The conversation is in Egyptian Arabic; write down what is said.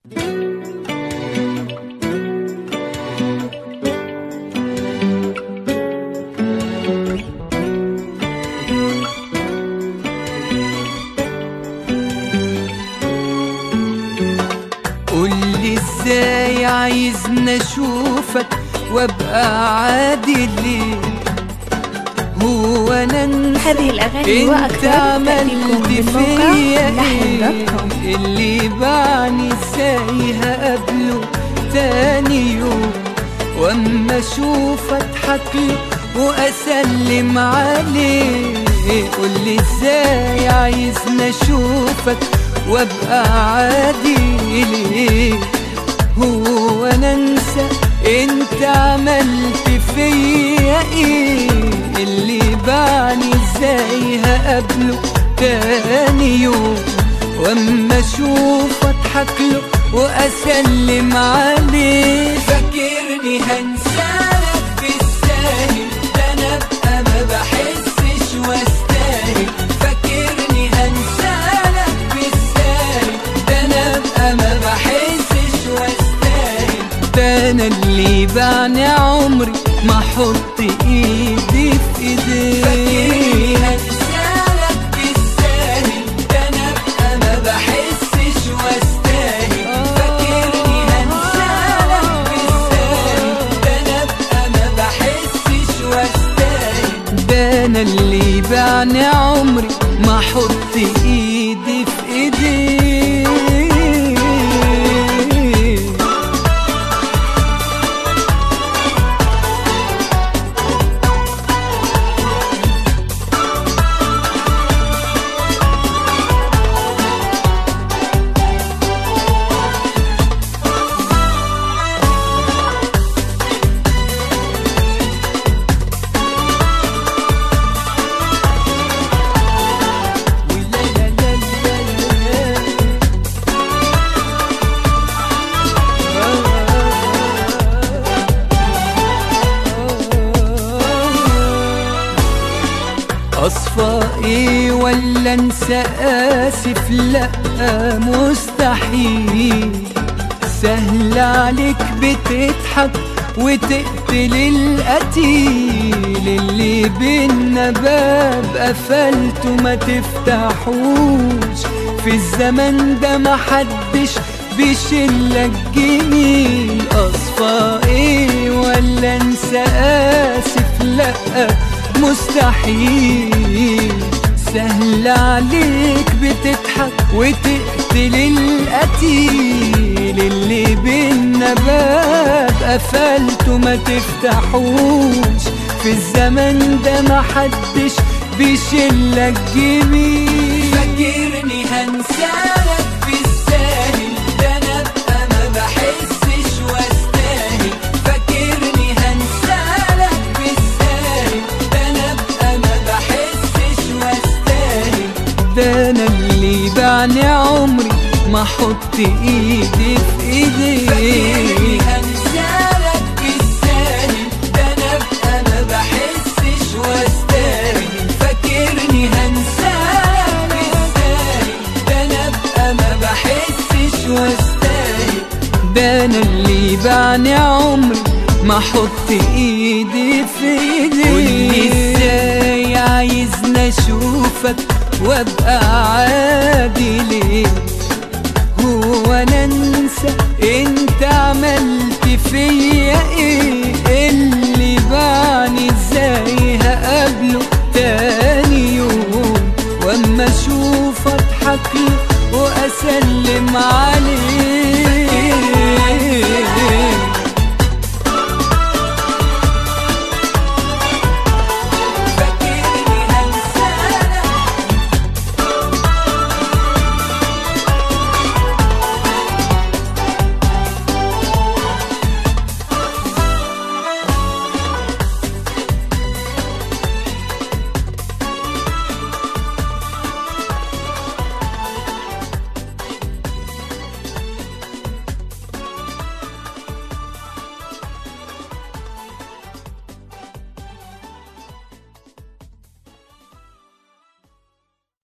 قولي ازاي عايزني اشوفك وابقى عادي ليه هو انا انسى هذه الأغاني انت وأكثر تأتيكم عملت من موقع فيا لحن دوت كوم ايه اللي باعني ازاي هقابله تاني يوم واما اشوف اضحك له واسلم عليه قولي ازاي عايزني اشوفك وابقى عادي ليه هو انا انسى انت عملت فيا ايه اللي باعني ازاي هقابله تاني يوم واما اشوف اضحك له واسلم عليه فاكرني هنسالك بالساهل ده انا ابقى ما بحسش واستاهل فاكرني هنسالك بالساهل ده انا ابقى ما بحسش واستاهل ده انا اللي بعني عمري ما احط ايدي في ايديك فاكرني هنسالك بالساهل ده انا ابقى ما بحسش واستاهل فاكرني هنسالك بالساهل ده انا ابقى ما بحسش واستاهل ده انا اللي بعني عمري ما احط ايدي في ايديك اصفى ايه ولا انسى اسف لا مستحيل سهل عليك بتضحك وتقتل القتيل اللي بينا باب قفلته ما تفتحوش في الزمن ده محدش بيشلك جميل اصفى ايه ولا انسى اسف لا مستحيل سهل عليك بتضحك وتقتل القتيل اللي بينا باب قفلته ما تفتحوش في الزمن ده محدش بيشلك جميل فاكرني هنسالك بالساهل ده انا ابقى ما بحسش واستاهل فاكرني هنسالك بالساهل ده انا ابقى ما بحسش واستاهل ده انا اللي بعني عمري ما احط ايدي في ايديك فاكرني هنسالك بالساهل ده انا ابقى ما بحسش واستاهل فاكرني هنسالك بالساهل ده انا ابقى ما بحسش واستاهل ده انا اللي بعني عمري ما احط ايدي في ايديك قولي ازاي عايزني اشوفك وابقى عادي ليه هو انا انسى انت عملت فيا ايه اللي باعني ازاي هقابله تاني يوم واما اشوف اضحك له واسلم عليه